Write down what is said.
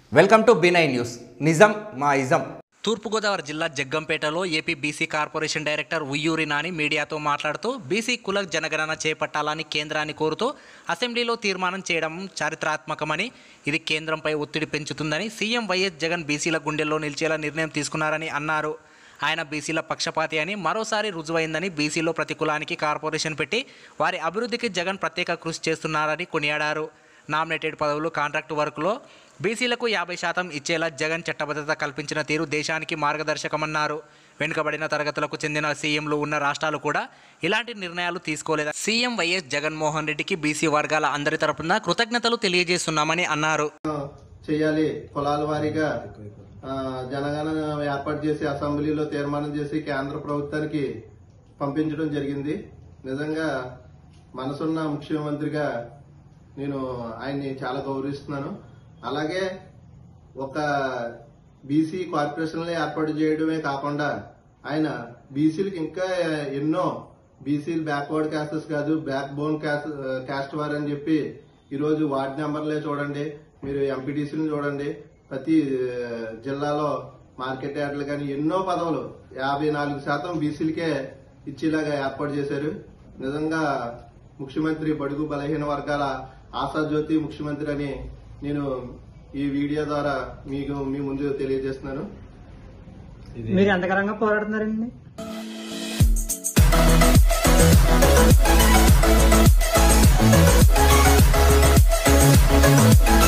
welcome to బీనై news నిజం మా ఇజం తూర్పుగోదావరి జిల్లా జగ్గంపేటలో AP BC corporation director Uyyuri Nani మీడియాతో మాట్లాడుతూ బీసీ కుల జనగణన చేపట్టాలని కేంద్రాన్ని కోరుతూ అసెంబ్లీలో తీర్మానం చేయడం చారిత్రాత్మకమని ఇది కేంద్రంపై ఒత్తిడి పెంచుతుందని సీఎం వైఎస్ జగన్ బీసీల గుండెల్లో నిలిచేలా నిర్ణయం తీసుకున్నారని అన్నారు ఆయన బీసీల పక్షపాతి అని మరోసారి రుజువైందని బీసీలో ప్రతి కులానికి కార్పొరేషన్ పెట్టి వారి అభివృద్ధికి జగన్ ప్రత్యేక కృషి చేస్తున్నారని కొనియాడారు నామినేటెడ్ పదవులు కాంట్రాక్టు వర్క్లో బీసీలకు యాభై శాతం ఇచ్చేలా జగన్ చట్టబద్ధత కల్పించిన తీరు దేశానికి మార్గదర్శకమన్నారు వెనుకబడిన తరగతులకు చెందిన సీఎంలు ఉన్న రాష్ట్రాలు కూడా ఇలాంటి నిర్ణయాలు తీసుకోలేదు సీఎం వైఎస్ జగన్మోహన్ రెడ్డికి బీసీ వర్గాల అందరి తరపున కృతజ్ఞతలు తెలియజేస్తున్నామని అన్నారు చేయాలి కులాల వారీగా ఆ, జనగణన ఏర్పాటు చేసి అసెంబ్లీలో తీర్మానం చేసి కేంద్ర ప్రభుత్వానికి పంపించడం జరిగింది నిజంగా మనసున్న ముఖ్యమంత్రిగా నేను ఆయన్ని చాలా గౌరవిస్తున్నాను అలాగే ఒక బీసీ కార్పొరేషన్లు ఏర్పాటు చేయడమే కాకుండా ఆయన బీసీలకు ఇంకా ఎన్నో బీసీలు బ్యాక్వర్డ్ క్యాస్టెస్ కాదు బ్యాక్ బోన్ క్యాస్ట్ వార్ అని చెప్పి ఈరోజు వార్డ్ నెంబర్లే చూడండి మీరు ఎంపీటీసీలను చూడండి ప్రతి ఆ, జిల్లాలో మార్కెట్ యార్డ్లు కానీ ఎన్నో పదవులు యాభై నాలుగు శాతం బీసీలకే ఇచ్చేలాగా ఏర్పాటు చేశారు నిజంగా ముఖ్యమంత్రి బడుగు బలహీన వర్గాల ఆశాజ్యోతి ముఖ్యమంత్రి అని నేను ఈ వీడియో ద్వారా మీకు మీ ముందు తెలియజేస్తున్నాను మీరు ఎంతకరంగా పోరాడుతున్నారండి Thank